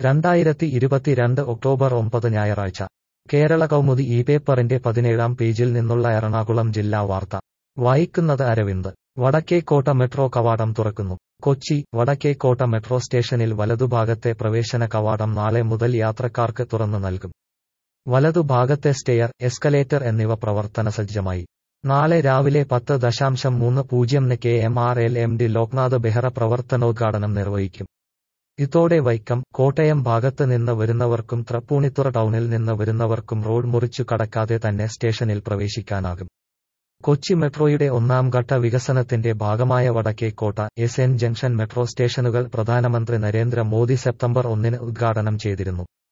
രണ്ടായിരത്തി ഇരുപത്തിരണ്ട് ഒക്ടോബർ ഒമ്പത് ഞായറാഴ്ച കേരള കൗമുദി ഈ പേപ്പറിന്റെ പതിനേഴാം പേജിൽ നിന്നുള്ള എറണാകുളം ജില്ലാ വാർത്ത വായിക്കുന്നത് അരവിന്ദ് വടക്കേക്കോട്ട മെട്രോ കവാടം തുറക്കുന്നു കൊച്ചി വടക്കേക്കോട്ട മെട്രോ സ്റ്റേഷനിൽ വലതുഭാഗത്തെ പ്രവേശന കവാടം നാളെ മുതൽ യാത്രക്കാർക്ക് തുറന്നു നൽകും വലതുഭാഗത്തെ സ്റ്റെയർ എസ്കലേറ്റർ എന്നിവ പ്രവർത്തനസജ്ജമായി നാളെ രാവിലെ പത്ത് ദശാംശം മൂന്ന് പൂജ്യംന് K M R L M D Loknath Behera പ്രവർത്തനോദ്ഘാടനം നിർവഹിക്കും ഇതോടെ വൈക്കം കോട്ടയം ഭാഗത്ത് നിന്ന് വരുന്നവർക്കും തൃപ്പൂണിത്തുറ ടൗണിൽ നിന്ന് വരുന്നവർക്കും റോഡ് മുറിച്ചു കടക്കാതെ തന്നെ സ്റ്റേഷനിൽ പ്രവേശിക്കാനാകും കൊച്ചി മെട്രോയുടെ ഒന്നാം ഘട്ട വികസനത്തിന്റെ ഭാഗമായ Vadakkekotta S N junction metro സ്റ്റേഷനുകൾ പ്രധാനമന്ത്രി നരേന്ദ്ര മോദി സെപ്റ്റംബർ ഒന്നിന് ഉദ്ഘാടനം ചെയ്തിരുന്നു